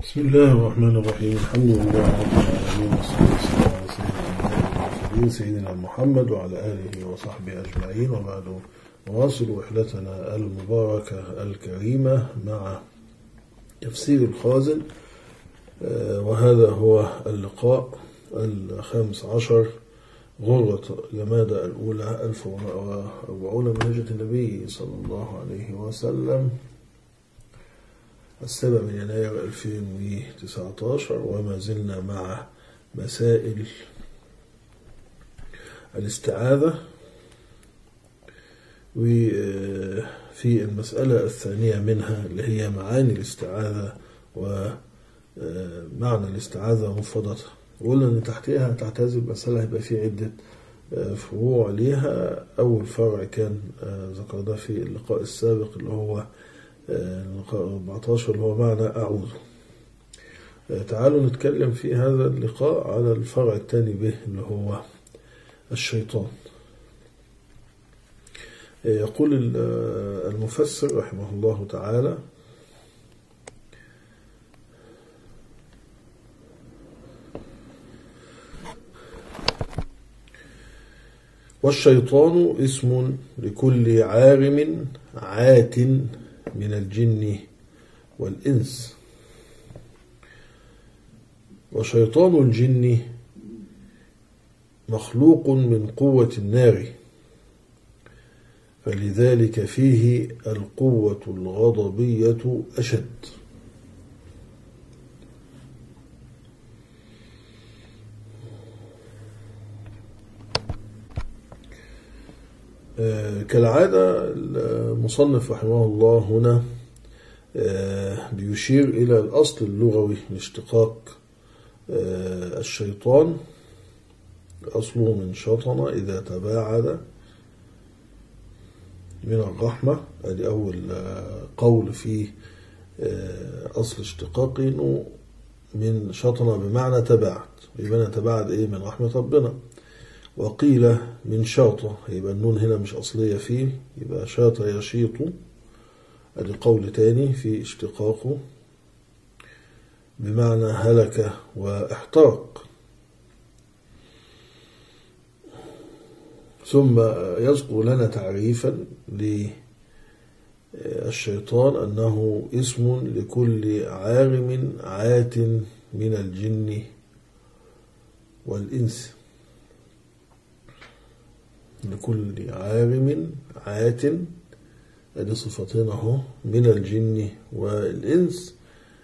بسم الله الرحمن الرحيم الحمد لله رب العالمين والصلاة والسلام على سيدنا المرسلين سيدنا محمد وعلى آله وصحبه أجمعين وبعد نواصل رحلتنا المباركة الكريمة مع تفسير الخازن وهذا هو اللقاء الخامس عشر غرة جمادة الأولى 1440 من هجرة النبي صلى الله عليه وسلم السابع من يناير 2019 وما زلنا مع مسائل الاستعاذة وفي المسألة الثانية منها اللي هي معاني الاستعاذة ومعنى الاستعاذة ومفرداتها قلنا ان تحتها تحت هذه المسألة هيبقى في عدة فروع ليها أول فرع كان ذكرناه في اللقاء السابق اللي هو اللقاء 14 اللي هو معنى أعوذ تعالوا نتكلم في هذا اللقاء على الفرع الثاني به اللي هو الشيطان يقول المفسر رحمه الله تعالى والشيطان اسم لكل عارم عات من الجن والإنس وشيطان الجن مخلوق من قوة النار فلذلك فيه القوة الغضبية أشد كالعادة المصنف رحمه الله هنا بيشير إلى الأصل اللغوي لاشتقاق الشيطان أصله من شطن إذا تباعد من الرحمة ادي أول قول في أصل اشتقاقه إنه من شطن بمعنى تباعد يبقى تباعد إيه من رحمة ربنا وقيل من شاطة يبقى النون هنا مش أصلية فيه يبقى شاط يشيط ادي قول تاني في اشتقاقه بمعنى هلك واحترق ثم يذكر لنا تعريفا للشيطان أنه اسم لكل عارم عات من الجن والإنس لكل عارم عات ادي صفتين اهو من الجن والانس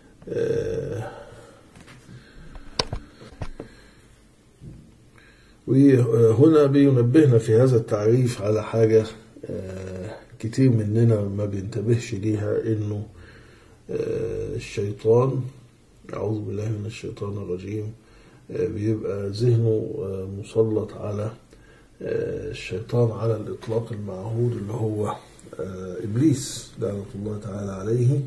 وهنا بينبهنا في هذا التعريف على حاجة كتير مننا ما بينتبهش ليها انه الشيطان أعوذ بالله من الشيطان الرجيم بيبقى ذهنه مسلط على الشيطان على الإطلاق المعهود اللي هو إبليس لعنة الله تعالى عليه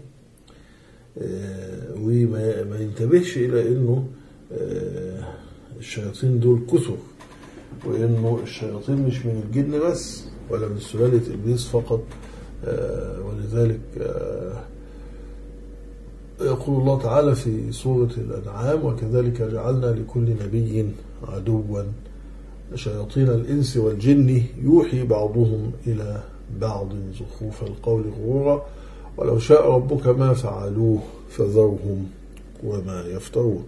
وما ينتبهش إلى أنه الشياطين دول كثر وأنه الشياطين مش من الجن بس ولا من سلالة إبليس فقط ولذلك يقول الله تعالى في سورة الأنعام وكذلك جعلنا لكل نبي عدوا شياطين الإنس والجن يوحي بعضهم إلى بعض زخوف القول غرورا ولو شاء ربك ما فعلوه فذرهم وما يفترون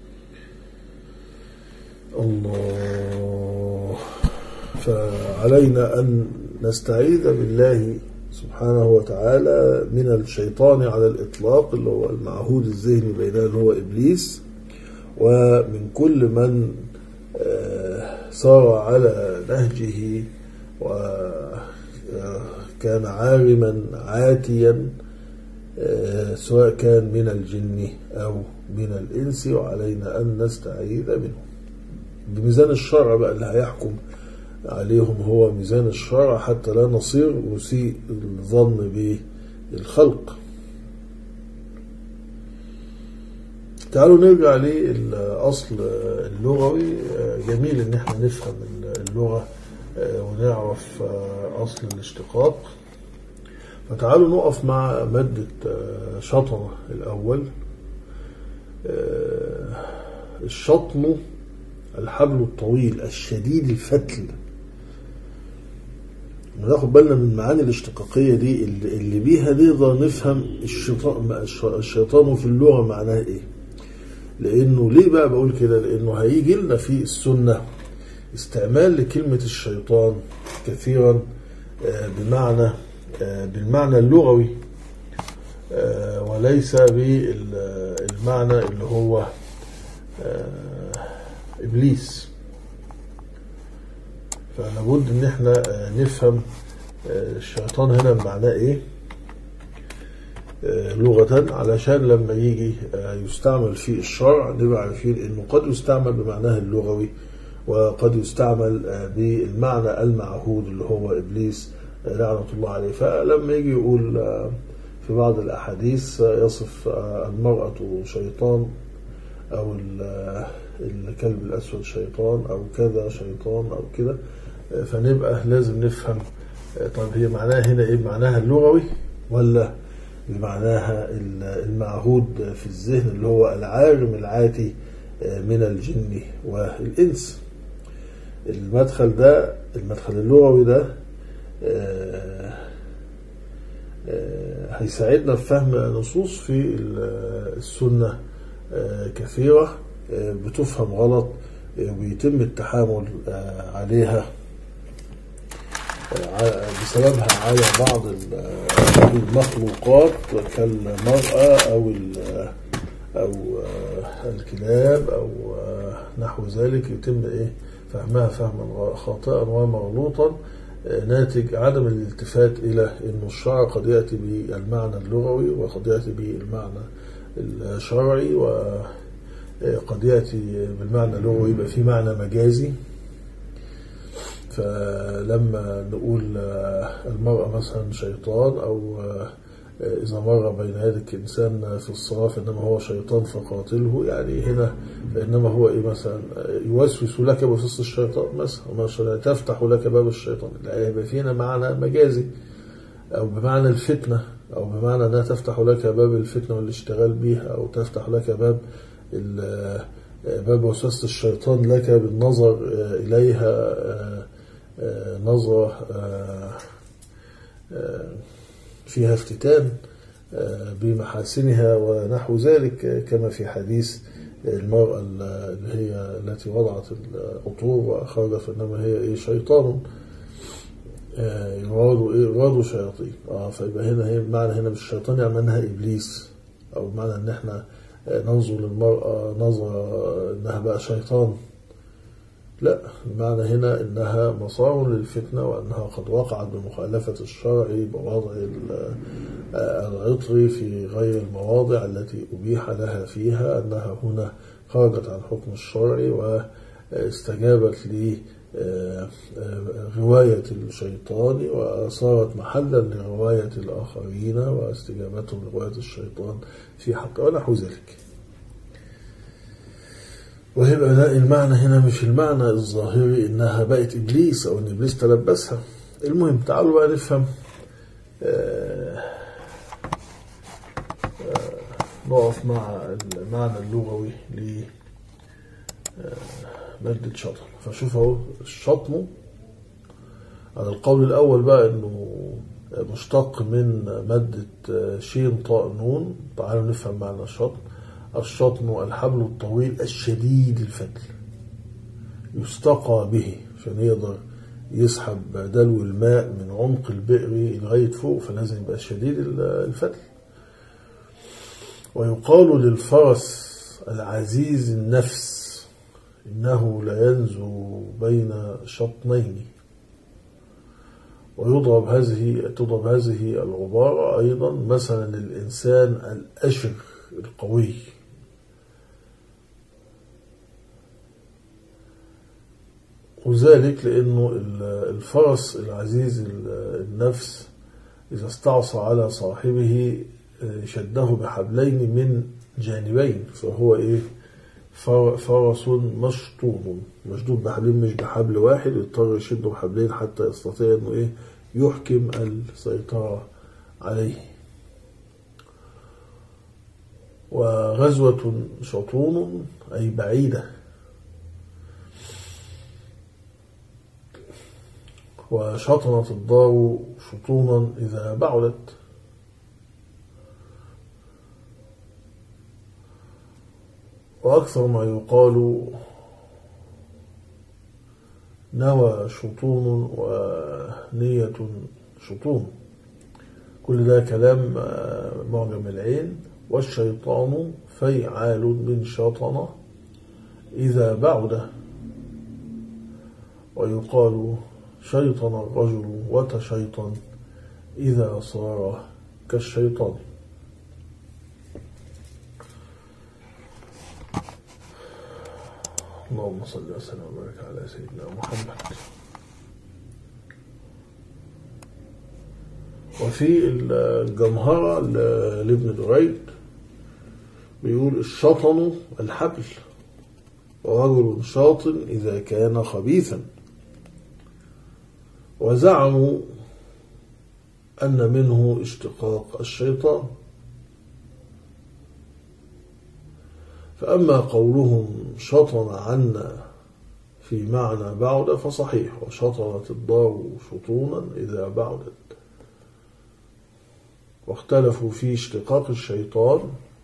الله فعلينا أن نستعيذ بالله سبحانه وتعالى من الشيطان على الإطلاق اللي هو المعهود الذهني بيننا اللي هو إبليس ومن كل من سار على نهجه وكان عارما عاتيا سواء كان من الجن أو من الإنس وعلينا أن نستعيذ منه بميزان الشرع بقى اللي هيحكم عليهم هو ميزان الشرع حتى لا نصير نسيء الظن بالخلق تعالوا نرجع للأصل اللغوي جميل ان احنا نفهم اللغة ونعرف أصل الاشتقاق فتعالوا نقف مع مادة شطرة الأول الشطم الحبل الطويل الشديد الفتل ناخد بالنا من المعاني الاشتقاقية دي اللي بيها نقدر نفهم الشيطان, الشيطان في اللغة معناه ايه لانه ليه بقى بقول كده لانه هيجي لنا في السنة استعمال لكلمة الشيطان كثيرا بمعنى بالمعنى اللغوي وليس بالمعنى اللي هو إبليس فلابد ان احنا نفهم الشيطان هنا معناه ايه لغة علشان لما يجي يستعمل في الشرع نبقى عارفين انه قد يستعمل بمعناه اللغوي وقد يستعمل بالمعنى المعهود اللي هو ابليس لعنة الله عليه فلما يجي يقول في بعض الاحاديث يصف المرأة شيطان او الكلب الأسود شيطان أو كذا شيطان أو كده فنبقى لازم نفهم طيب هي معناها هنا إيه معناها اللغوي ولا بمعناها المعهود في الذهن اللي هو العارم العاتي من الجن والإنس المدخل ده المدخل اللغوي ده هيساعدنا في فهم نصوص في السنة كثيرة بتفهم غلط ويتم التحامل عليها بسببها على بعض المخلوقات كالمرأة أو أو الكلاب أو نحو ذلك يتم إيه فهمها فهما خاطئا ومغلوطا ناتج عدم الالتفات إلى أن الشرع قد يأتي بالمعنى اللغوي وقد يأتي بالمعنى الشرعي و قد يأتي بالمعنى اللغوي يبقى في معنى مجازي فلما نقول المرأة مثلا شيطان أو إذا مر بين يدك إنسان في الصلاة فإنما هو شيطان فقاتله يعني هنا فإنما هو إيه مثلا يوسوس لك بوسوس الشيطان مثلا مثلا تفتح لك باب الشيطان يبقى فينا معنى مجازي أو بمعنى الفتنة أو بمعنى أنها تفتح لك باب الفتنة والاشتغال بها أو تفتح لك باب باب وسوسة الشيطان لك بالنظر إليها نظرة فيها افتتان بمحاسنها ونحو ذلك كما في حديث المرأة اللي هي التي وضعت العطور وأخرجت فإنما هي إيه شيطان يراد إيه يراد شياطين اه فيبقى هنا هي معنى هنا مش شيطان يعني انها ابليس او معنى ان احنا ننظر للمرأة نظرة انها بقى شيطان لا المعنى هنا انها مسار للفتنة وانها قد وقعت بمخالفة الشرع بوضع العطر في غير المواضع التي أبيح لها فيها أنها هنا خرجت عن حكم الشرع واستجابت لغواية الشيطان وصارت محلا لغواية الآخرين واستجابتهم لغواية الشيطان في حق ونحو ذلك وهيبقى لا المعنى هنا مش المعنى الظاهري انها بقت ابليس او ان ابليس تلبسها المهم تعالوا بقى نفهم آآ آآ نقف مع المعنى اللغوي لمادة شطر فشوف اهو الشطم على القول الاول بقى انه مشتق من مادة شين طاء نون تعالوا نفهم معنى الشطم الشطم الحبل الطويل الشديد الفتل يستقى به عشان يقدر يسحب دلو الماء من عمق البئر لغاية فوق فلازم يبقى شديد الفتل ويقال للفرس العزيز النفس إنه لينزو بين شطنين ويضرب هذه تضرب هذه العبارة أيضا مثلا للإنسان الأشر القوي وذلك لأنه الفرس العزيز النفس إذا استعصى على صاحبه شده بحبلين من جانبين فهو إيه فرس مشطوب مشدود بحبلين مش بحبل واحد يضطر يشده بحبلين حتى يستطيع انه ايه يحكم السيطرة عليه وغزوة شطون أي بعيدة وشطنت الدار شطونا إذا بعدت وأكثر ما يقال نوى شطون ونية شطون كل ده كلام معجم العين والشيطان فيعال من شطن إذا بعد ويقال شيطن الرجل وتشيطن إذا صار كالشيطان اللهم صل وسلم وبارك على سيدنا محمد وفي الجمهرة لابن دريد بيقول الشطن الحبل ورجل شاطن إذا كان خبيثا وزعموا أن منه اشتقاق الشيطان فأما قولهم شطن عنا في معنى بعد فصحيح وشطنت الدار شطونا إذا بعدت واختلفوا في اشتقاق الشيطان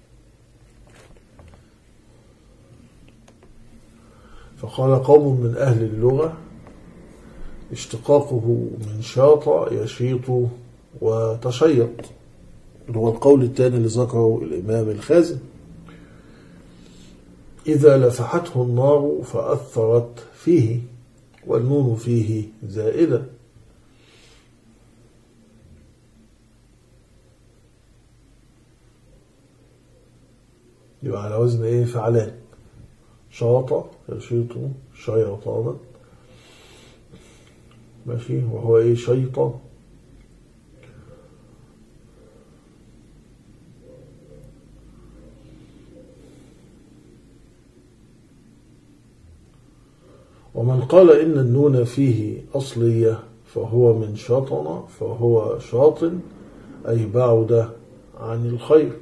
فقال قوم من أهل اللغة اشتقاقه من شاط يشيط وتشيط هو القول الثاني اللي ذكره الإمام الخازن إذا لفحته النار فأثرت فيه والنون فيه زائدة يبقى على وزن ايه فعلان شاط يشيط شيطانا ماشي وهو ايه شيطان ومن قال إن النون فيه أصلية فهو من شطن فهو شاطن أي بعد عن الخير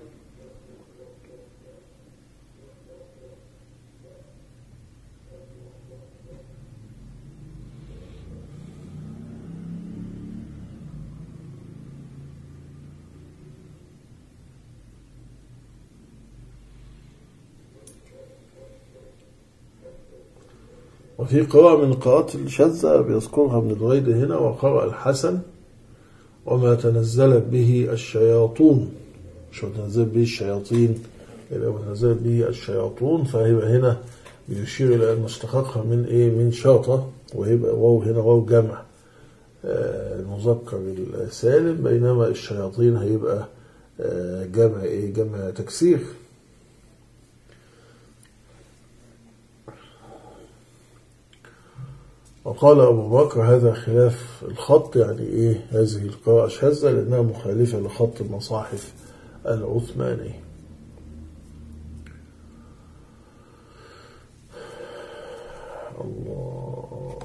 وفي قراءة من القراءات الشاذة بيذكرها ابن دريد هنا وقرأ الحسن وما تنزلت به الشياطون مش تنزلت به الشياطين يبقى تنزلت به الشياطون فهيبقى هنا بيشير إلى أن اشتقاقها من إيه من شاطة ويبقى واو هنا واو جمع المذكر السالم بينما الشياطين هيبقى جمع إيه جمع تكسير وقال أبو بكر هذا خلاف الخط يعني إيه هذه القراءة شاذة لأنها مخالفة لخط المصاحف العثماني الله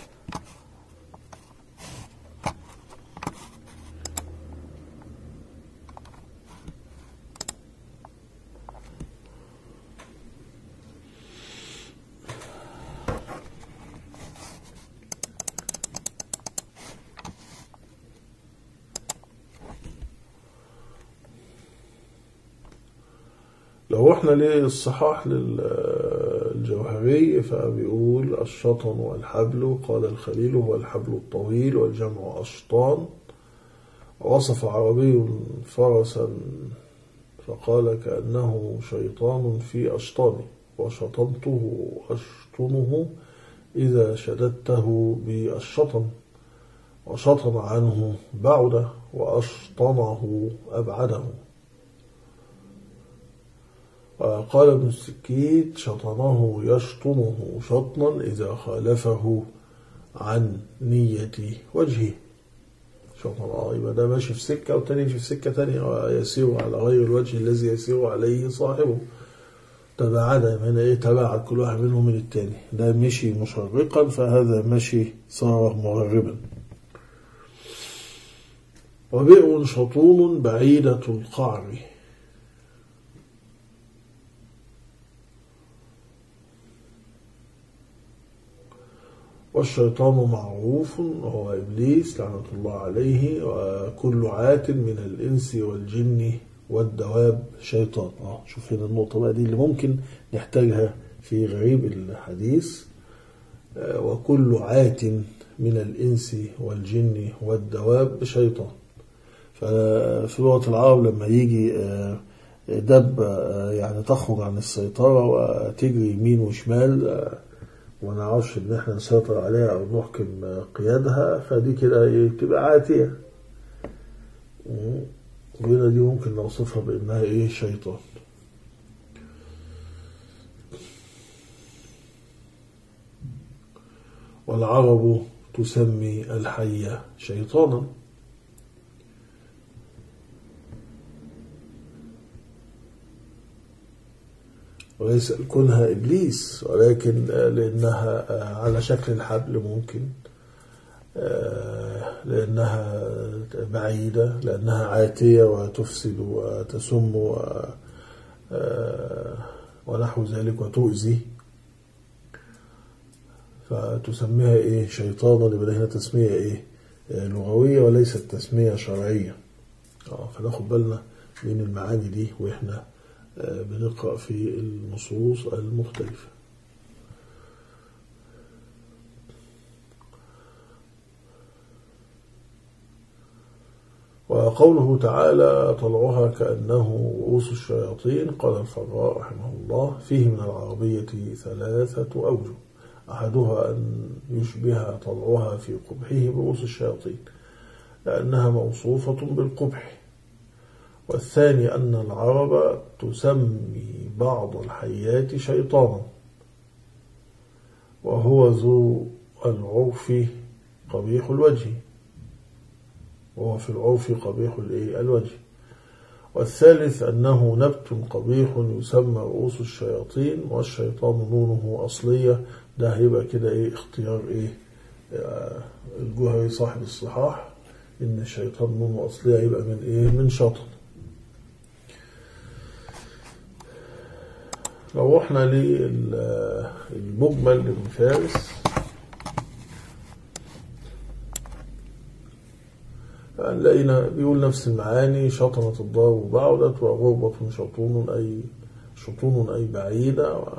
لو رحنا للصحاح للجوهري فبيقول الشطن والحبل قال الخليل هو الحبل الطويل والجمع أشطان وصف عربي فرسا فقال كأنه شيطان في أشطانه وشطنته أشطنه إذا شددته بالشطن وشطن عنه بعده وأشطنه أبعده قال ابن السكيت شطنه يشطنه شطنا إذا خالفه عن نية وجهه شطن آه يبقى ده ماشي في سكة والتاني يمشي في سكة تانية ويسير على غير الوجه الذي يسير عليه صاحبه تباعد هنا ايه تباعد كل واحد منهم من التاني ده مشي مشرقا فهذا مشي صار مغربا وبئر شطون بعيدة القعر والشيطان معروف وهو إبليس لعنة الله عليه وكل عات من الإنس والجن والدواب شيطان آه شوف هنا النقطة بقى دي اللي ممكن نحتاجها في غريب الحديث آه وكل عات من الإنس والجن والدواب شيطان ففي لغة العرب لما يجي آه دب يعني تخرج عن السيطرة وتجري يمين وشمال وما نعرفش ان احنا نسيطر عليها او نحكم قيادها فدي كده بتبقى عاتية وهنا دي ممكن نوصفها بانها ايه شيطان والعرب تسمي الحية شيطانا وليس كونها إبليس ولكن لأنها على شكل الحبل ممكن لأنها بعيدة لأنها عاتية وتفسد وتسم ونحو ذلك وتؤذي فتسميها إيه شيطانا يبقى هنا تسمية إيه لغوية وليست تسمية شرعية فناخد بالنا من المعاني دي وإحنا بنقرأ في النصوص المختلفة وقوله تعالى طلعها كأنه رؤوس الشياطين قال الفراء رحمه الله فيه من العربية ثلاثة أوجه أحدها أن يشبه طلعها في قبحه برؤوس الشياطين لأنها موصوفة بالقبح والثاني أن العرب تسمي بعض الحيات شيطانا وهو ذو العرف قبيح الوجه وهو في العرف قبيح الوجه والثالث أنه نبت قبيح يسمى رؤوس الشياطين والشيطان نونه أصلية ده هيبقى كده إيه اختيار إيه الجوهري صاحب الصحاح إن الشيطان نونه أصلية يبقى من إيه من شطن لو رحنا للمجمل لابن فارس لقينا بيقول نفس المعاني شطنة الدار وبعدت وغربة شطون أي شطون أي بعيدة و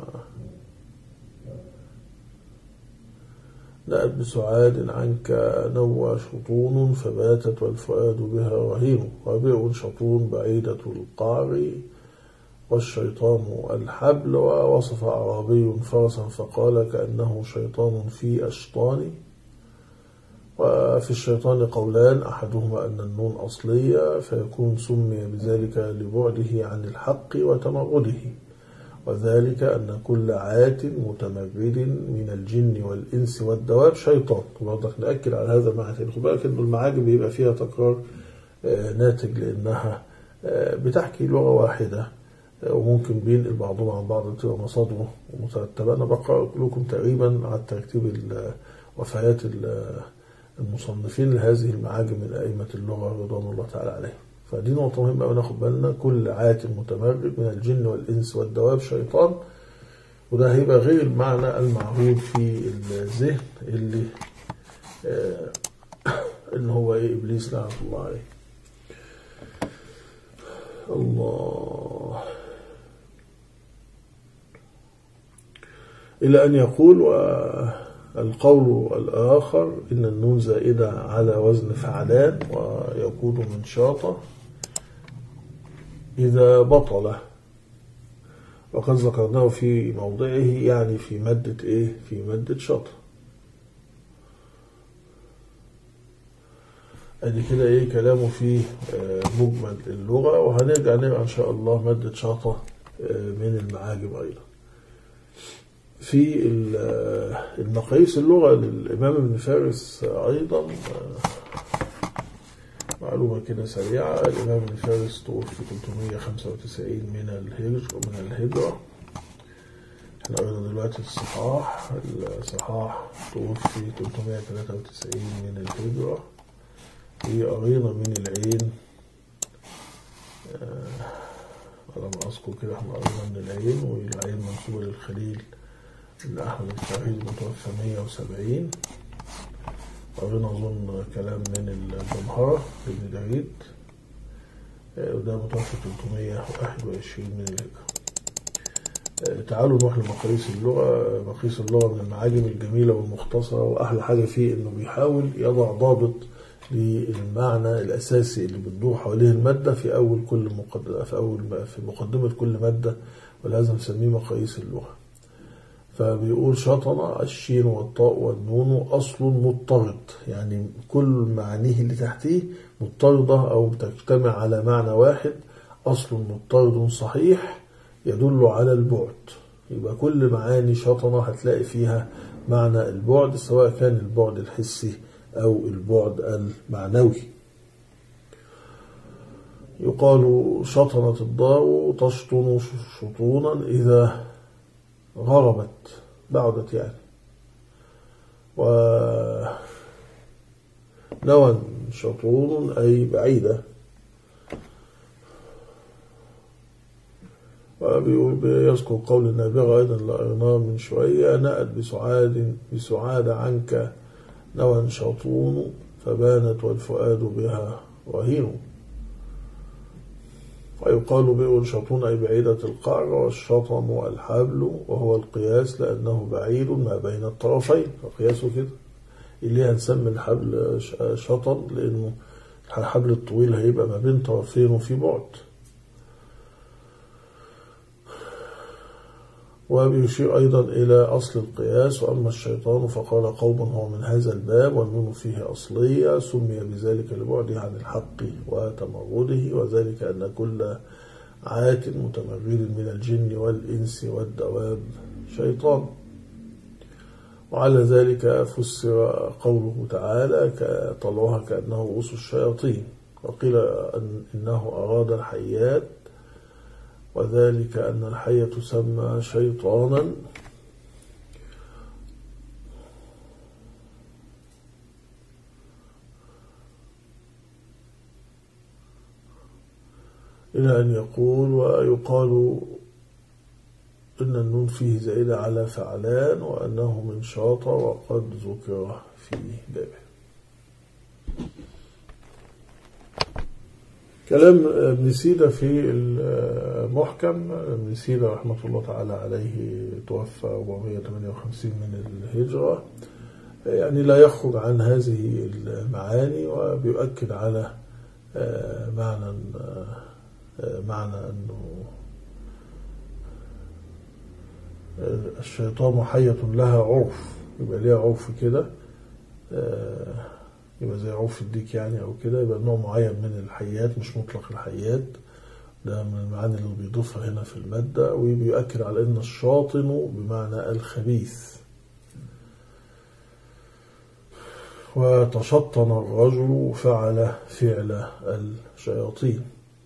نأت بسعاد عنك نوى شطون فباتت والفؤاد بها رهين وبئر شطون بعيدة القعر والشيطان الحبل ووصف أعرابي فرسا فقال كأنه شيطان في أشطان وفي الشيطان قولان أحدهما أن النون أصلية فيكون سمي بذلك لبعده عن الحق وتمرده وذلك أن كل عات متمرد من الجن والإنس والدواب شيطان وبرضك نأكد على هذا المعنى خد بالك إن المعاجم بيبقى فيها تكرار ناتج لأنها بتحكي لغة واحدة وممكن بينقل بعضهم عن بعض تبقى مصادره مترتبة أنا بقرأ لكم تقريبا على ترتيب وفيات المصنفين لهذه المعاجم من أئمة اللغة رضوان الله تعالى عليهم فدي نقطة مهمة أوي ناخد بالنا كل عات متمرد من الجن والإنس والدواب شيطان وده هيبقى غير المعنى المعهود في الذهن اللي آه اللي هو إيه إبليس لعنة الله عليه الله إلى أن يقول والقول الآخر إن النون زائدة على وزن فعلان ويكون من شاطة إذا بطل وقد ذكرناه في موضعه يعني في مادة إيه في مادة شاطة ادي كده ايه كلامه في مجمل اللغة وهنرجع نقرا ان شاء الله مادة شاطة من المعاجم ايضا في المقاييس اللغة للإمام ابن فارس أيضا معلومة كده سريعة الإمام ابن فارس توفي 395 من الهجرة من الهجرة احنا قلنا دلوقتي الصحاح الصحاح توفي 393 من الهجرة هي قرينا من العين على ما أذكر كده احنا قرينا من العين والعين منسوبة للخليل لأحمد التوحيد متوفى 170 قرينا أظن كلام من الجمهرة ابن داوود وده متوفى 321 من الهجرة تعالوا نروح لمقاييس اللغة مقاييس اللغة من المعاجم الجميلة والمختصرة وأحلى حاجة فيه إنه بيحاول يضع ضابط للمعنى الأساسي اللي بتدور حواليه المادة في أول كل مقدمة في أول في مقدمة كل مادة ولهذا نسميه مقاييس اللغة فبيقول شطن الشين والطاء والنون أصل مضطرد يعني كل معانيه اللي تحتيه مضطردة أو تجتمع على معنى واحد أصل مضطرد صحيح يدل على البعد يبقى كل معاني شطنة هتلاقي فيها معنى البعد سواء كان البعد الحسي أو البعد المعنوي يقال شطنت الدار تشطن شطونا إذا غربت بعدت يعني و نوى شطون أي بعيدة ويذكر قول النابغة أيضا لأرناه من شوية نأت بسعاد بسعاد عنك نوى شطون فبانت والفؤاد بها رهين ويقال بئر شطون أي بعيدة القعر والشطن الحبل وهو القياس لأنه بعيد ما بين الطرفين فقياسه كده اللي هنسمي الحبل شطن لأنه الحبل الطويل هيبقى ما بين طرفين وفي بعد وبيشير أيضا إلى أصل القياس وأما الشيطان فقال قوم هو من هذا الباب والنون فيه أصلية سمي بذلك لبعده عن الحق وتمرده وذلك أن كل عات متمرد من الجن والإنس والدواب شيطان وعلى ذلك فسر قوله تعالى طلعها كأنه رؤوس الشياطين وقيل أن إنه أراد الحيات وذلك أن الحية تسمى شيطانا إلى أن يقول ويقال إن النون فيه زائدة على فعلان وأنه من شاط وقد ذكر في بابه كلام ابن سيدة في المحكم ابن سيدة رحمة الله تعالى عليه توفى 458 من الهجرة يعني لا يخرج عن هذه المعاني وبيؤكد على معنى معنى أنه الشيطان حية لها عرف يبقى ليها عرف كده يبقى زي عرف الديك يعني أو كده يبقى نوع معين من الحيات مش مطلق الحيات ده من المعاني اللي بيضيفها هنا في المادة وبيؤكد على أن الشاطن بمعنى الخبيث وتشطن الرجل فعل فعل الشياطين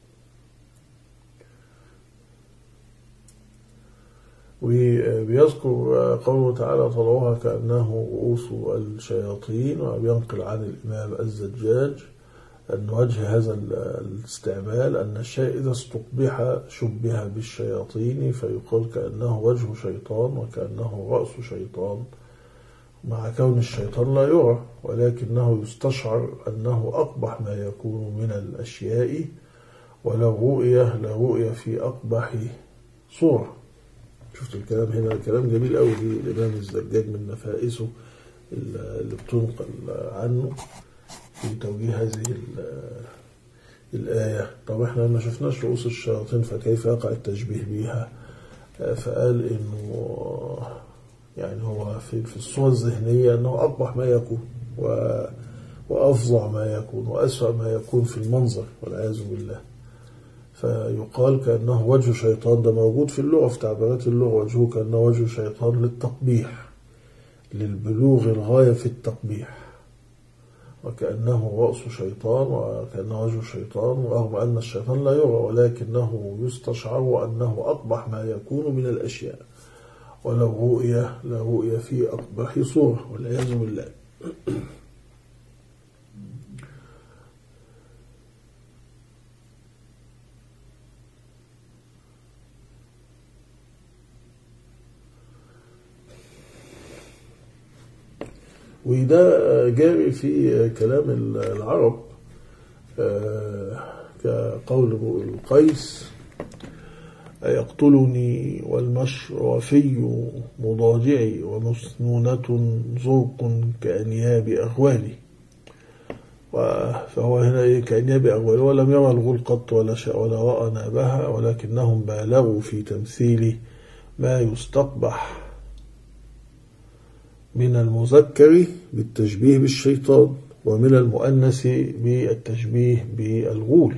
وبيذكر قوله تعالى طلعوها كأنه رؤوس الشياطين وبينقل عن الإمام الزجاج أن وجه هذا الاستعمال أن الشيء إذا استقبح شبه بالشياطين فيقال كأنه وجه شيطان وكأنه رأس شيطان مع كون الشيطان لا يرى ولكنه يستشعر أنه أقبح ما يكون من الأشياء ولو رؤية لرؤية في أقبح صورة شفت الكلام هنا الكلام جميل قوي دي الإمام الزجاج من نفائسه اللي بتنقل عنه في توجيه هذه الآية طب احنا ما شفناش رؤوس الشياطين فكيف يقع التشبيه بها فقال انه يعني هو في في الصورة الذهنية انه اقبح ما يكون وافظع ما يكون واسوأ ما يكون في المنظر والعياذ بالله فيقال كأنه وجه شيطان ده موجود في اللغة في تعبيرات اللغة وجهه كأنه وجه شيطان للتقبيح للبلوغ الغاية في التقبيح وكأنه رأس شيطان وكأنه وجه شيطان رغم أن الشيطان لا يرى ولكنه يستشعر أنه أقبح ما يكون من الأشياء ولو رؤية لرؤية في أقبح صورة والعياذ بالله وده جاري في كلام العرب كقول القيس يقتلني والمشرفي مضاجعي ومسنونة زرق كأنياب أغوالي فهو هنا كأنياب أغوالي ولم يرى الغول قط ولا شاء ولا رأى نابها ولكنهم بالغوا في تمثيل ما يستقبح من المذكر بالتشبيه بالشيطان ومن المؤنث بالتشبيه بالغول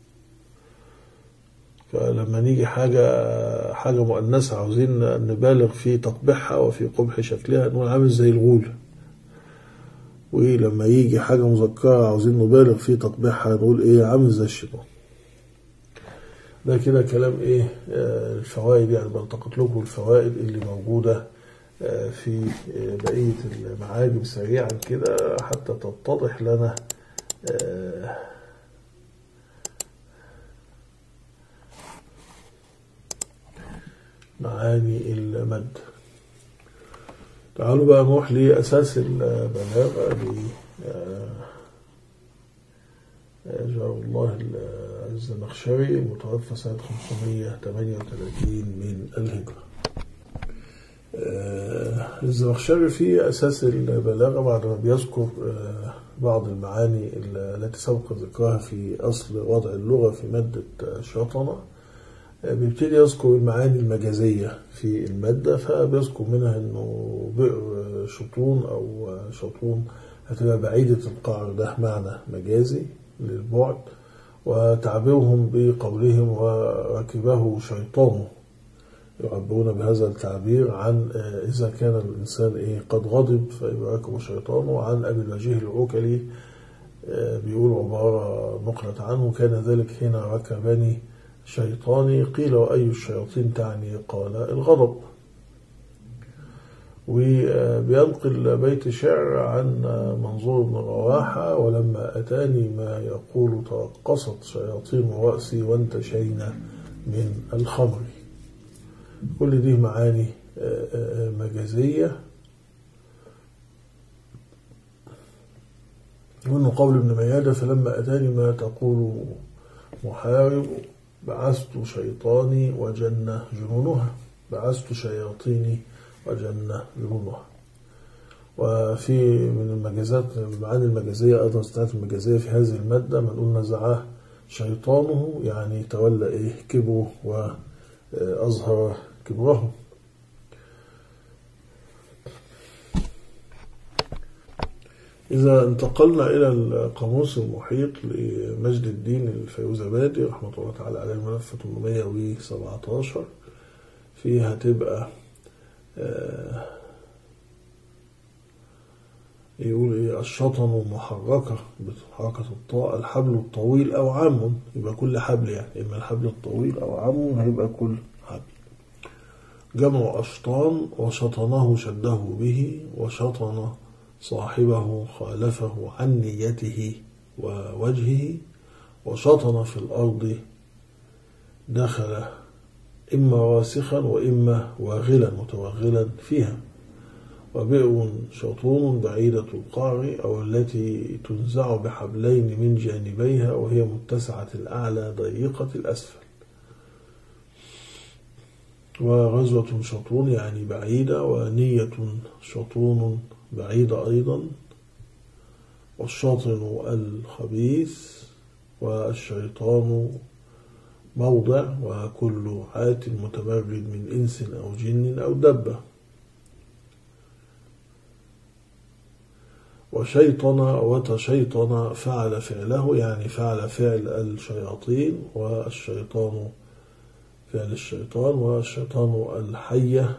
فلما نيجي حاجة حاجة مؤنثة عاوزين نبالغ في تقبيحها وفي قبح شكلها نقول عامل زي الغول ولما يجي حاجة مذكرة عاوزين نبالغ في تقبيحها نقول ايه عامل زي الشيطان ده كده كلام ايه آه الفوائد يعني بلتقط لكم الفوائد اللي موجودة آه في آه بقية المعاجم سريعا كده حتى تتضح لنا معاني المد تعالوا بقى نروح لأساس البلاغة جار الله الزمخشري متوفى سنة 538 من الهجرة الزمخشري في أساس البلاغة بعد ما بيذكر بعض المعاني التي سبق ذكرها في أصل وضع اللغة في مادة شطنة بيبتدي يذكر المعاني المجازية في المادة فبيذكر منها انه بئر شطون او شطون هتبقى بعيدة القعر ده معنى مجازي للبعد وتعبيرهم بقولهم وركبه شيطانه يعبرون بهذا التعبير عن إذا كان الإنسان إيه قد غضب فيبقى ركبه شيطانه عن أبي الوجيه العكلي بيقول عبارة نقلت عنه كان ذلك حين ركبني شيطاني قيل وأي الشياطين تعني قال الغضب وبينقل بيت شعر عن منظور بن رواحة ولما أتاني ما يقول توقصت شياطين رأسي وانتشينا من الخمر كل دي معاني مجازية ومنه قول ابن ميادة فلما أتاني ما تقول محارب بعثت شيطاني وجن جنونها بعثت شياطيني وجن جنونها وفي من المجازات المعاني المجازية أيضا استعادة المجازية في هذه المادة من قلنا نزعاه شيطانه يعني تولى إيه كبره وأظهر كبره إذا انتقلنا إلى القاموس المحيط لمجد الدين الفيروزابادي رحمة الله تعالى عليه الملف 817 فيها تبقى يقول إيه الشطن محركة بحركة الطاء الحبل الطويل أو عام يبقى كل حبل يعني إما الحبل الطويل أو عام هيبقى كل حبل جمع أشطان وشطنه شده به وشطن صاحبه خالفه عن نيته ووجهه وشطن في الأرض دخل إما راسخا وإما واغلا متوغلا فيها وبئر شطون بعيدة القعر أو التي تنزع بحبلين من جانبيها وهي متسعة الأعلى ضيقة الأسفل وغزوة شطون يعني بعيدة ونية شطون بعيدة أيضا والشاطن الخبيث والشيطان موضع وكل عات متمرد من إنس أو جن أو دبة وشيطن وتشيطن فعل فعله يعني فعل فعل الشياطين والشيطان فعل الشيطان والشيطان الحية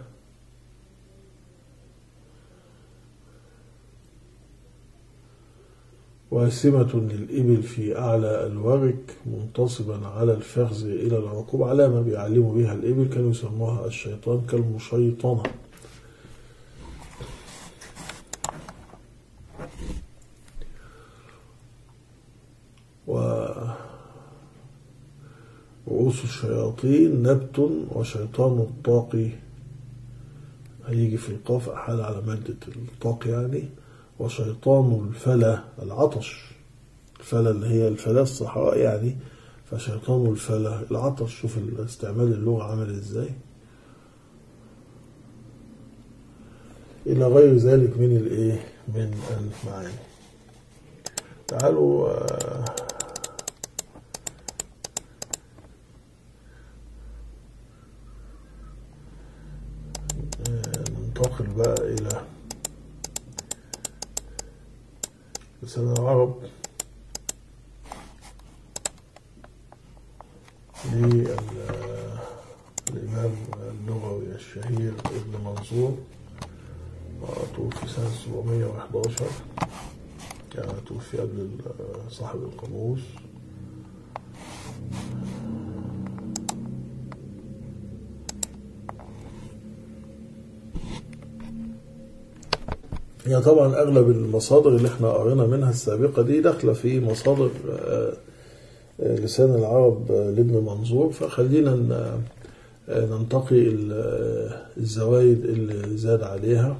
واسمة للإبل في أعلى الورك منتصبا على الفخذ إلى الركوب علامة بيعلموا بها الإبل كانوا يسموها الشيطان كالمشيطنة ورؤوس الشياطين نبت وشيطان الطاقي هيجي في القاف أحال على مادة الطاق يعني وشيطان الفلا العطش الفلا اللي هي الفلا الصحراء يعني فشيطان الفلا العطش شوف استعمال اللغة عمل ازاي إلى غير ذلك من الإيه من المعاني تعالوا آه، ننتقل بقى إلى لسان العرب للإمام اللغوي الشهير ابن منصور توفي سنة 711 يعني توفي قبل صاحب القاموس يعني طبعا أغلب المصادر اللي احنا قرينا منها السابقة دي داخلة في مصادر لسان العرب لابن منظور فخلينا ننتقي الزوايد اللي زاد عليها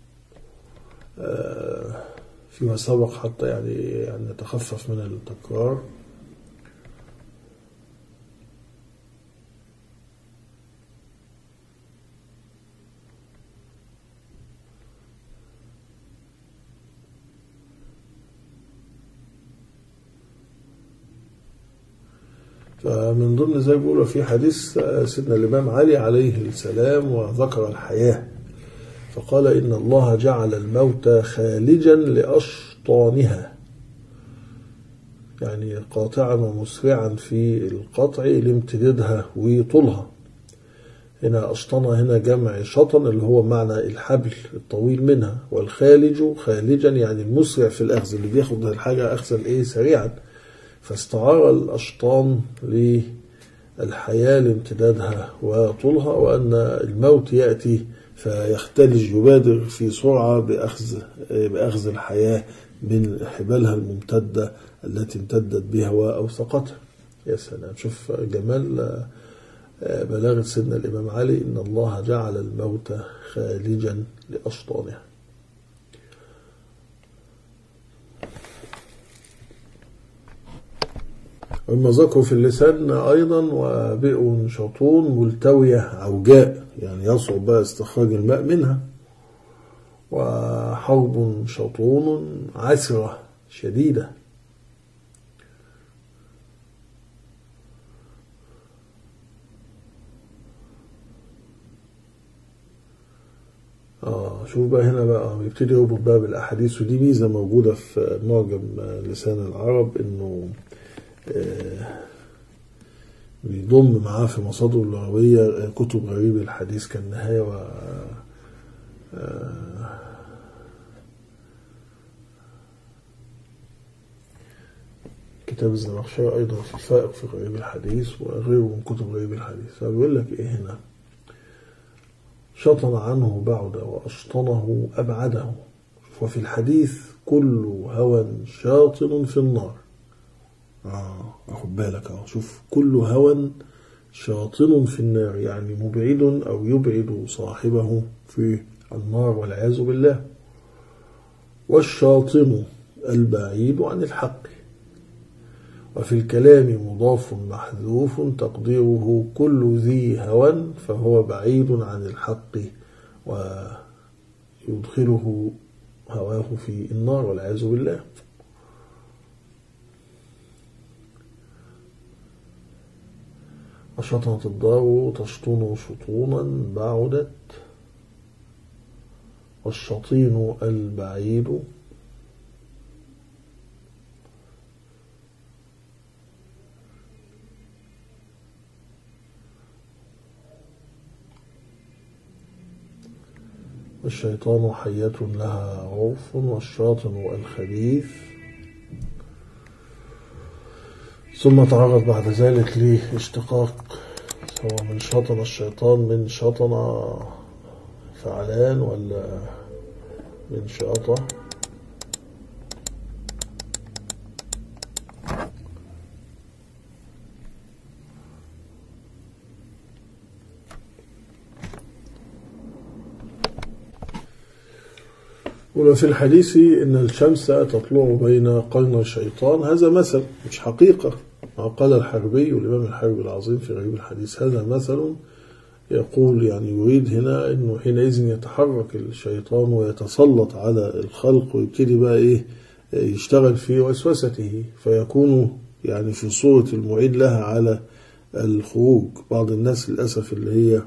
فيما سبق حتى يعني, يعني نتخفف من التكرار فمن ضمن زي بيقولوا في حديث سيدنا الإمام علي عليه السلام وذكر الحياة فقال إن الله جعل الموت خالجا لأشطانها يعني قاطعا ومسرعا في القطع لامتدادها وطولها هنا أشطنها هنا جمع شطن اللي هو معنى الحبل الطويل منها والخالج خالجا يعني المسرع في الأخذ اللي بياخد الحاجة أخذا إيه سريعا فاستعار الأشطان للحياة لامتدادها وطولها وأن الموت يأتي فيختلج يبادر في سرعة بأخذ, بأخذ الحياة من حبالها الممتدة التي امتدت بها وأوثقتها يا سلام شوف جمال بلاغة سيدنا الإمام علي إن الله جعل الموت خالجا لأشطانها المذاق في اللسان أيضا وبئر شطون ملتوية عوجاء يعني يصعب بقى استخراج الماء منها وحرب شطون عسرة شديدة آه شوف بقى هنا بقى بيبتدي يربط بقى بالأحاديث ودي ميزة موجودة في معجم لسان العرب إنه بيضم معاه في مصادره اللغوية كتب غريب الحديث كالنهاية و كتاب الزمخشري أيضا في الفائق في غريب الحديث وغيره من كتب غريب الحديث فبيقول لك إيه هنا شطن عنه بعد وأشطنه أبعده وفي الحديث كل هوى شاطن في النار آه أخد بالك أهو شوف كل هوى شاطن في النار يعني مبعد أو يبعد صاحبه في النار والعياذ بالله والشاطن البعيد عن الحق وفي الكلام مضاف محذوف تقديره كل ذي هوى فهو بعيد عن الحق ويدخله هواه في النار والعياذ بالله وشطنت الدار تشطن شطونا بعدت والشطين البعيد والشيطان حية لها عرف والشاطن الخبيث ثم تعرض بعد ذلك لاشتقاق سواء من شطن الشيطان من شطن فعلان ولا من شاطة وفي الحديث إن الشمس تطلع بين قرن الشيطان هذا مثل مش حقيقة قال الحربي والإمام الحربي العظيم في غريب الحديث هذا مثل يقول يعني يريد هنا أنه حينئذ يتحرك الشيطان ويتسلط على الخلق ويبتدي بقى إيه يشتغل في وسوسته فيكون يعني في صورة المعيد لها على الخروج بعض الناس للأسف اللي هي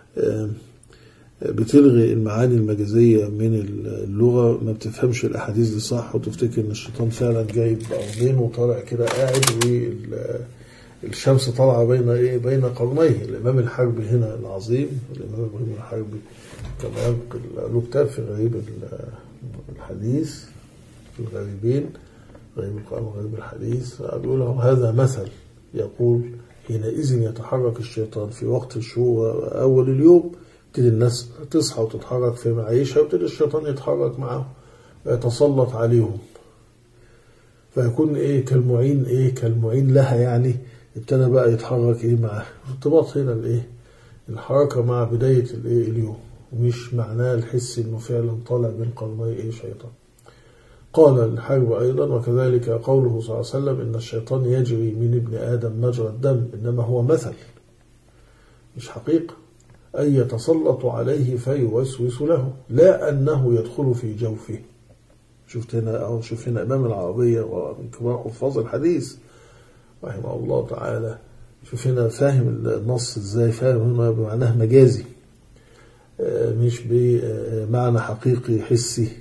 بتلغي المعاني المجازية من اللغة ما بتفهمش الأحاديث دي صح وتفتكر إن الشيطان فعلا جايب أرضين وطالع كده قاعد والشمس طالعة بين إيه بين قرنيه الإمام الحربي هنا العظيم الإمام إبراهيم الحربي كمان له كتاب في غريب الحديث في الغريبين غريب القرآن وغريب الحديث بيقول هذا مثل يقول حينئذ يتحرك الشيطان في وقت الشروق أول اليوم تبتدي الناس تصحى وتتحرك في معيشها ويبتدي الشيطان يتحرك معاهم ويتسلط عليهم فيكون ايه كالمعين ايه كالمعين لها يعني ابتدى بقى يتحرك ايه معاه ارتباط هنا الايه الحركه مع بدايه الايه اليوم ومش معناه الحس انه فعلا طالع من قرني ايه شيطان قال الحرب أيضا وكذلك قوله صلى الله عليه وسلم إن الشيطان يجري من ابن آدم مجرى الدم إنما هو مثل مش حقيقة أن يتسلط عليه فيوسوس له لا أنه يدخل في جوفه شفت هنا أو شوف هنا إمام العربية ومن كبار حفاظ الحديث رحمه الله تعالى شوف هنا فاهم النص ازاي فاهم هنا بمعناه مجازي مش بمعنى حقيقي حسي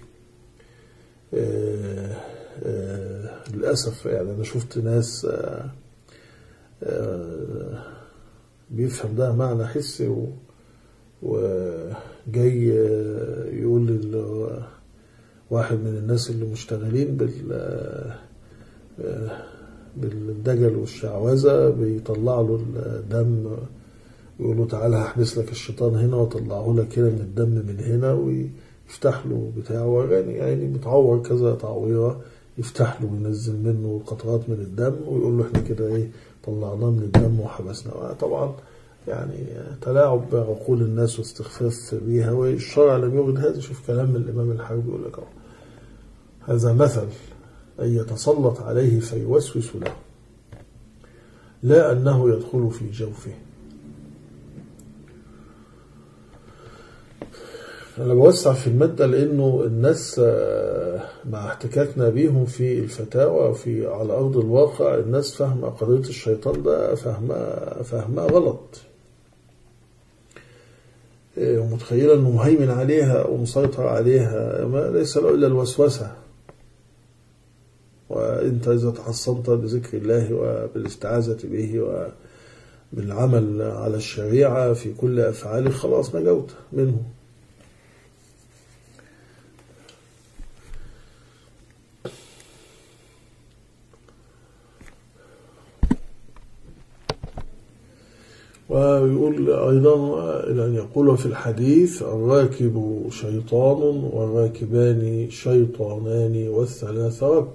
للأسف يعني أنا شفت ناس بيفهم ده معنى حسي و وجاي يقول واحد من الناس اللي مشتغلين بال بالدجل والشعوذة بيطلع له الدم يقول له تعالى هحبس لك الشيطان هنا واطلعه لك كده من الدم من هنا ويفتح له بتاعه يعني يعني متعور كذا تعويره يفتح له وينزل منه قطرات من الدم ويقول له احنا كده ايه طلعناه من الدم وحبسناه طبعا يعني تلاعب بعقول الناس واستخفاف بيها والشرع لم يرد هذا شوف كلام الإمام الحربي يقول لك هذا مثل أن يتسلط عليه فيوسوس له لا أنه يدخل في جوفه أنا بوسع في المادة لأنه الناس مع احتكاكنا بيهم في الفتاوى في على أرض الواقع الناس فاهمة قضية الشيطان ده فاهمة فاهمة غلط ومتخيلة أنه مهيمن عليها ومسيطر عليها ما ليس له إلا الوسوسة وأنت إذا تحصنت بذكر الله وبالاستعاذة به وبالعمل على الشريعة في كل أفعالك خلاص نجوت منه ويقول أيضا إلى أن يقول في الحديث الراكب شيطان والراكبان شيطانان والثلاثة رب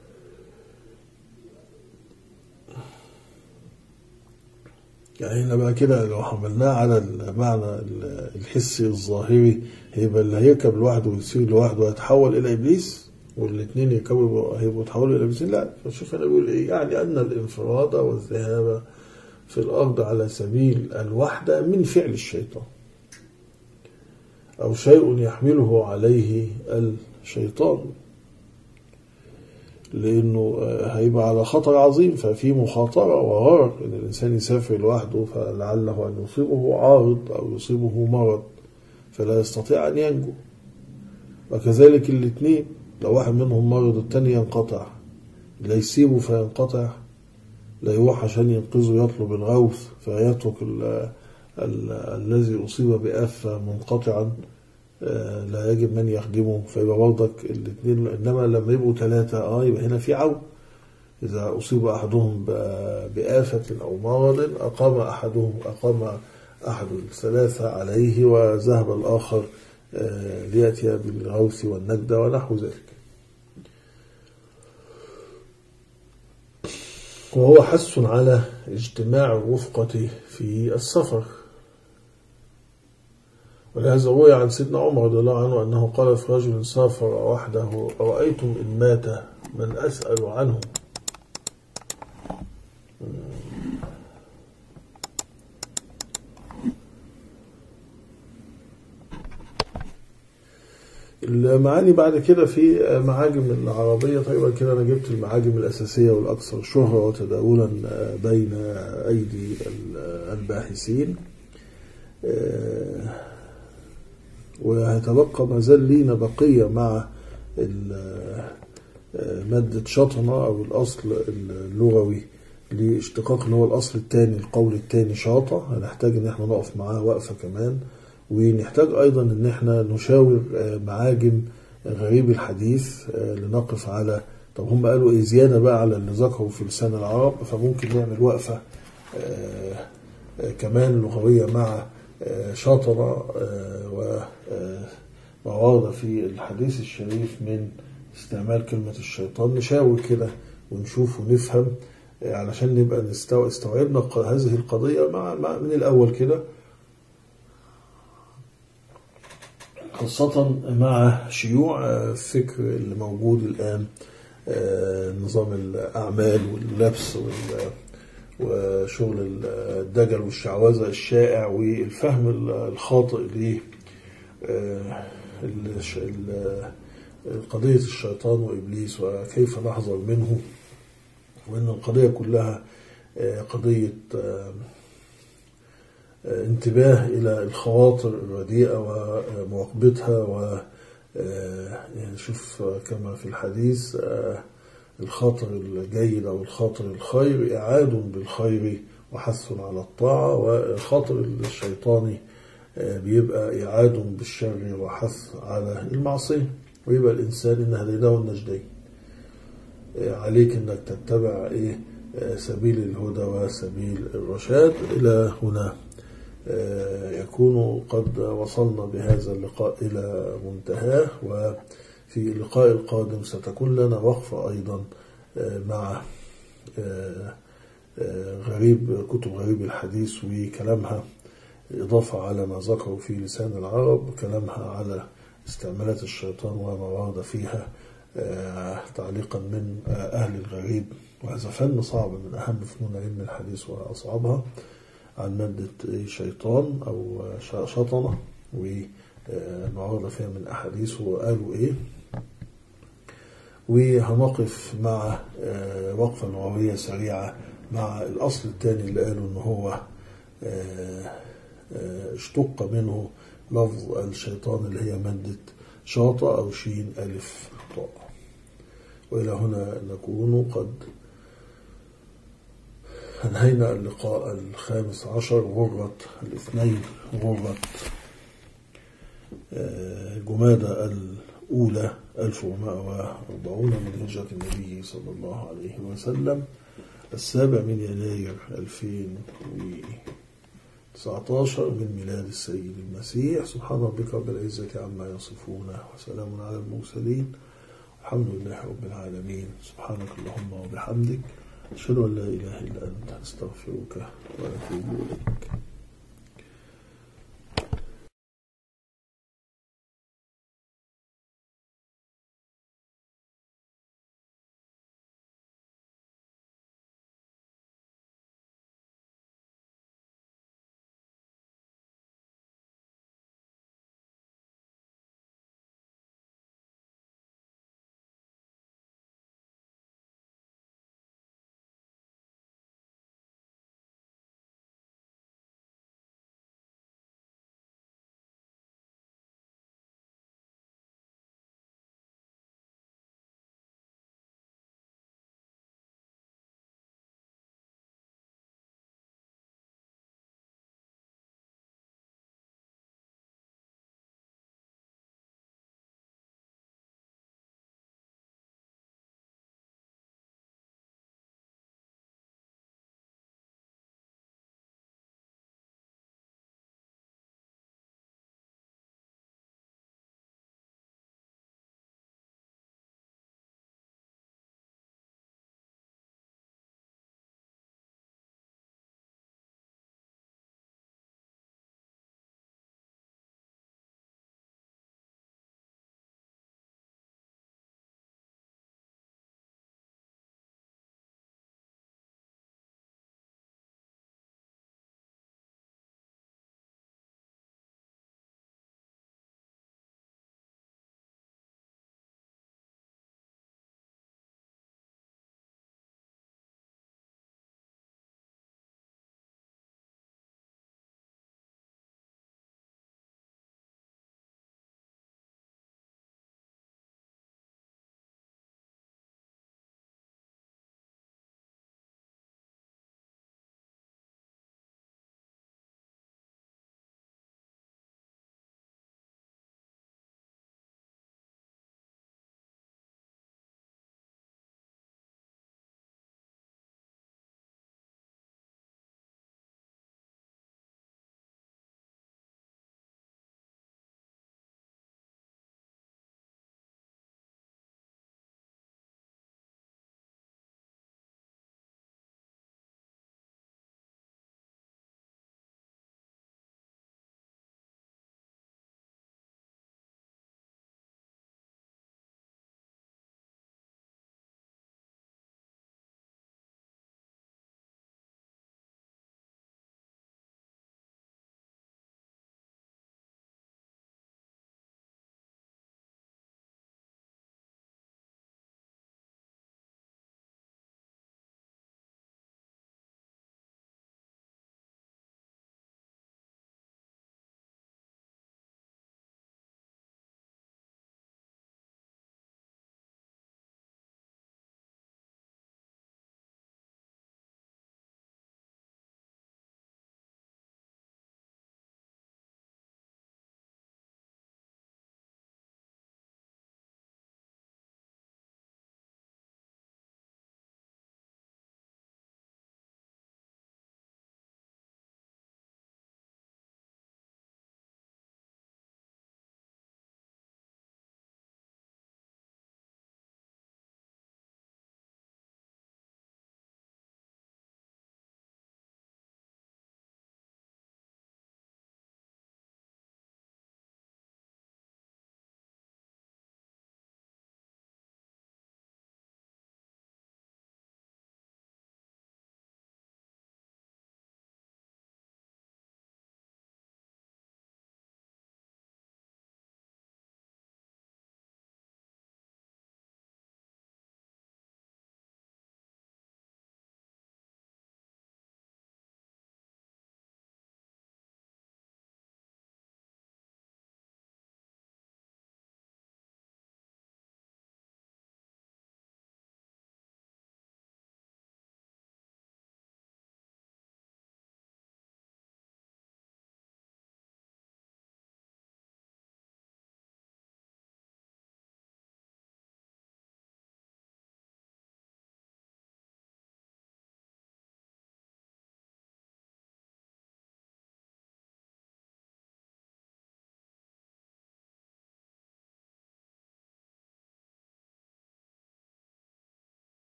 يعني هنا بقى كده لو حملناه على المعنى الحسي الظاهري هيبقى اللي هيركب لوحده ويسير لوحده ويتحول إلى إبليس والاثنين يركبوا هيبقوا يتحولوا إلى إبليس لا فشوف هنا بيقول إيه يعني أن الانفراد والذهاب في الأرض على سبيل الوحدة من فعل الشيطان أو شيء يحمله عليه الشيطان لأنه هيبقى على خطر عظيم ففي مخاطرة وغرر إن الإنسان يسافر لوحده فلعله أن يصيبه عارض أو يصيبه مرض فلا يستطيع أن ينجو وكذلك الاثنين لو واحد منهم مرض الثاني ينقطع لا يسيبه فينقطع لا يروح عشان ينقذه يطلب الغوث فيترك ال ال الذي أصيب بآفة منقطعا لا يجب من يخدمه فيبقى برضك الاثنين إنما لما يبقوا ثلاثة اه يبقى هنا في عون إذا أصيب أحدهم بآفة أو مرض أقام أحدهم أقام أحد الثلاثة عليه وذهب الآخر ليأتي بالغوث والنجدة ونحو ذلك وهو حث على اجتماع الرفقة في السفر ولهذا روي عن سيدنا عمر رضي الله عنه أنه قال في رجل سافر وحده أرأيتم إن مات من أسأل عنه المعاني بعد كده في معاجم العربية طيب كده أنا جبت المعاجم الأساسية والأكثر شهرة وتداولا بين أيدي الباحثين وهيتبقى ما زال لينا بقية مع مادة شطنة أو الأصل اللغوي لاشتقاق اللي هو الأصل الثاني القول الثاني شاطة هنحتاج إن احنا نقف معاه وقفة كمان ونحتاج أيضا إن احنا نشاور معاجم غريب الحديث لنقف على طب هم قالوا إيه زيادة بقى على اللي ذكروا في لسان العرب فممكن نعمل وقفة كمان لغوية مع شطرة وما ورد في الحديث الشريف من استعمال كلمة الشيطان نشاور كده ونشوف ونفهم علشان نبقى استوعبنا هذه القضية مع من الأول كده خاصة مع شيوع الفكر اللي موجود الآن نظام الأعمال واللبس وشغل الدجل والشعوذة الشائع والفهم الخاطئ لقضية الشيطان وإبليس وكيف نحذر منه وأن القضية كلها قضية انتباه إلى الخواطر الرديئة ومراقبتها و يعني شوف كما في الحديث الخاطر الجيد أو الخاطر الخير إعاد بالخير وحث على الطاعة والخاطر الشيطاني بيبقى إعاد بالشر وحث على المعصية ويبقى الإنسان إن هديناه النجدين عليك إنك تتبع إيه سبيل الهدى وسبيل الرشاد إلى هنا يكون قد وصلنا بهذا اللقاء إلى منتهاه وفي اللقاء القادم ستكون لنا وقفة أيضا مع غريب كتب غريب الحديث وكلامها إضافة على ما ذكروا في لسان العرب كلامها على استعمالات الشيطان وما ورد فيها تعليقا من أهل الغريب وهذا فن صعب من أهم فنون علم الحديث وأصعبها عن مادة شيطان أو شطنة وما ورد فيها من أحاديث وقالوا إيه وهنقف مع وقفة لغوية سريعة مع الأصل الثاني اللي قالوا إن هو اشتق منه لفظ الشيطان اللي هي مادة شاطة أو شين ألف طاء وإلى هنا نكون قد أنهينا اللقاء الخامس عشر غرة الاثنين غرة جمادة الأولى 1440 من هجرة النبي صلى الله عليه وسلم السابع من يناير 2019 من ميلاد السيد المسيح سبحان ربك رب العزة عما يصفون وسلام على المرسلين الحمد لله رب العالمين سبحانك اللهم وبحمدك أشهد أن لا إله إلا أنت أستغفرك وأتوب إليك